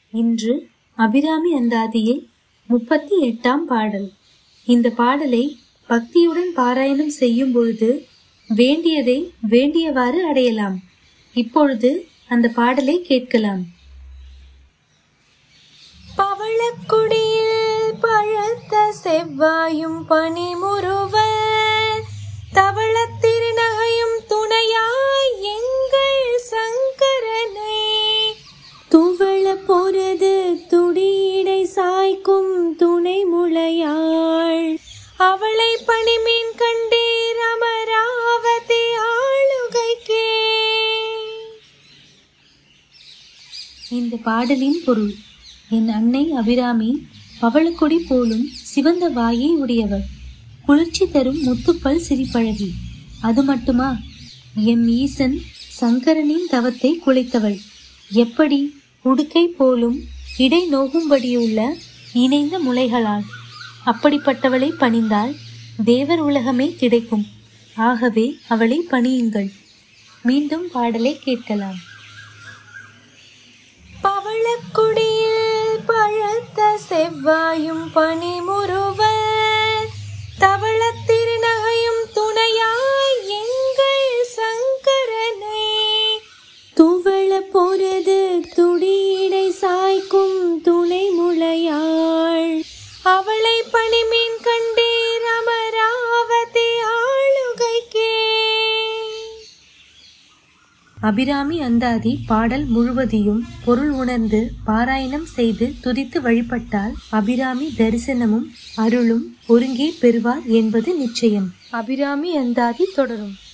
இன்று அபிராமி அந்தாதியில் முப்பத்தி எட்டாம் பாடல் இந்த பாடலை பக்தியுடன் பாராயணம் செய்யும் பொழுது வேண்டியதை வேண்டியவாறு அடையலாம் இப்பொழுது அந்த பாடலை கேட்கலாம் பவளக்குடியில் பழத்த செவ்வாயும் பனிமுறுவல் தவளத் திருநகையும் துணையாய் எங்கள் சங்கரனை துவள பொருது துடியடை சாய்க்கும் துணை முளையாள் அவளை பணிமீன் கண்டீர் அமராவதி ஆளுகைக்கே இந்த பாடலின் பொருள் என் அன்னை அபிராமி பவளக்கொடி போலும் சிவந்த வாயை உடையவர் குளிர்ச்சி தரும் முத்துப்பல் சிரிப்பழகி அது மட்டுமா எம் ஈசன் சங்கரனின் தவத்தை குலைத்தவள் எப்படி உடுக்கை போலும் இடை நோகும்படியுள்ள இணைந்த முளைகளால் அப்படிப்பட்டவளை பணிந்தால் தேவர் உலகமே கிடைக்கும் ஆகவே அவளை பணியுங்கள் மீண்டும் பாடலை கேட்கலாம் பவளக்குடியில் பழத்த செவ்வாயும் பனிமுறுவல் தவளத் திருநகையும் துணையாய் எங்கள் சங்கரனை துவள பொருது துடியடை சாய்க்கும் துணை முளையாள் அவளை பணிமீன் கண்டீர் அமராவதி ஆளுகைக்கே அபிராமி அந்தாதி பாடல் முழுவதையும் பொருள் உணர்ந்து பாராயணம் செய்து துதித்து வழிபட்டால் அபிராமி தரிசனமும் அருளும் ஒருங்கே பெறுவார் என்பது நிச்சயம் அபிராமி அந்தாதி தொடரும்